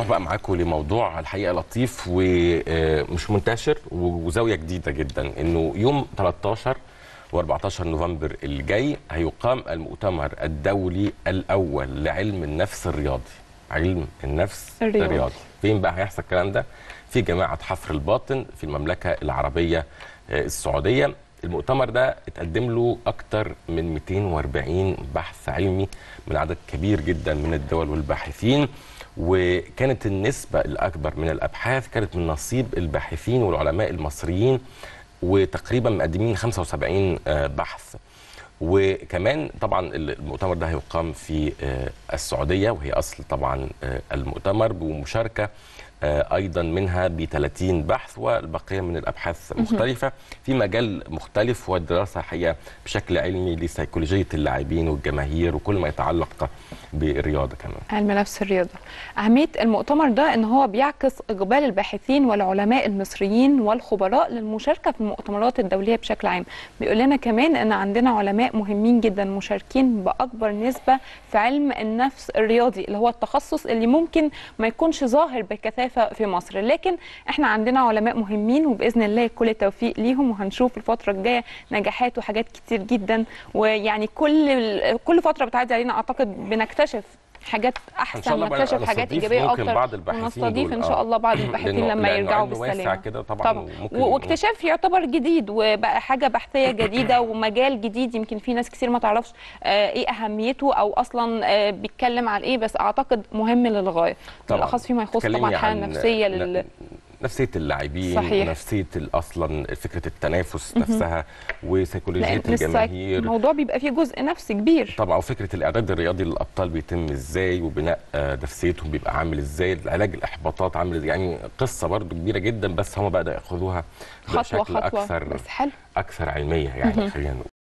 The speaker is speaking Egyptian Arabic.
نروح بقى معاكم لموضوع الحقيقه لطيف ومش منتشر وزاويه جديده جدا انه يوم 13 و14 نوفمبر الجاي هيقام المؤتمر الدولي الاول لعلم النفس الرياضي علم النفس الرياضي. الرياضي فين بقى هيحصل الكلام ده في جامعه حفر الباطن في المملكه العربيه آه، السعوديه المؤتمر ده اتقدم له اكتر من 240 بحث علمي من عدد كبير جدا من الدول والباحثين وكانت النسبة الأكبر من الأبحاث كانت من نصيب الباحثين والعلماء المصريين وتقريبا مقدمين 75 آه، بحث وكمان طبعا المؤتمر ده هيقام في آه، السعودية وهي أصل طبعا آه، المؤتمر بمشاركة آه، ايضا منها ب 30 بحث والبقيه من الابحاث مختلفه في مجال مختلف والدراسه حقيقه بشكل علمي لسيكولوجيه اللاعبين والجماهير وكل ما يتعلق بالرياضه كمان علم نفس الرياضة أهمية المؤتمر ده إن هو بيعكس إقبال الباحثين والعلماء المصريين والخبراء للمشاركة في المؤتمرات الدولية بشكل عام بيقول لنا كمان إن عندنا علماء مهمين جدا مشاركين بأكبر نسبة في علم النفس الرياضي اللي هو التخصص اللي ممكن ما يكونش ظاهر بكثافة في مصر لكن إحنا عندنا علماء مهمين وبإذن الله كل التوفيق ليهم وهنشوف الفترة الجاية نجاحات وحاجات كتير جدا ويعني كل كل فترة بتعدي علينا أعتقد بنكتشف حاجات إن احسن شاء الله بقى نكتشف حاجات نستضيف ايجابيه ممكن اكتر بعض الباحثين ونستضيف دول، ان آه. شاء الله بعض الباحثين لأنه- لما لأنه يرجعوا علم واسع بالسلامه كده طبعا, طبعا وممكن و- واكتشاف يعتبر جديد وبقى حاجه بحثيه جديده ومجال جديد يمكن في ناس كتير ما تعرفش آه، ايه اهميته او اصلا آه، بيتكلم عن ايه بس اعتقد مهم للغايه طبعاً. بالاخص فيما يخص تكلمي طبعا الحاله عن النفسيه ن- لل... نفسيه اللاعبين صحيح. ونفسيه ال- اصلا فكره التنافس نفسها وسيكولوجيه لان السايك- الجماهير الموضوع بيبقى فيه جزء نفسي كبير طبعا وفكره الاعداد الرياضي للابطال بيتم ازاي وبناء آه، نفسيتهم بيبقى عامل ازاي علاج الاحباطات عامل ازاي يعني قصه برضو كبيره جدا بس هم بدأوا ياخذوها خطوه بشكل خطوه اكثر بس حلو اكثر علميه يعني خلينا نقول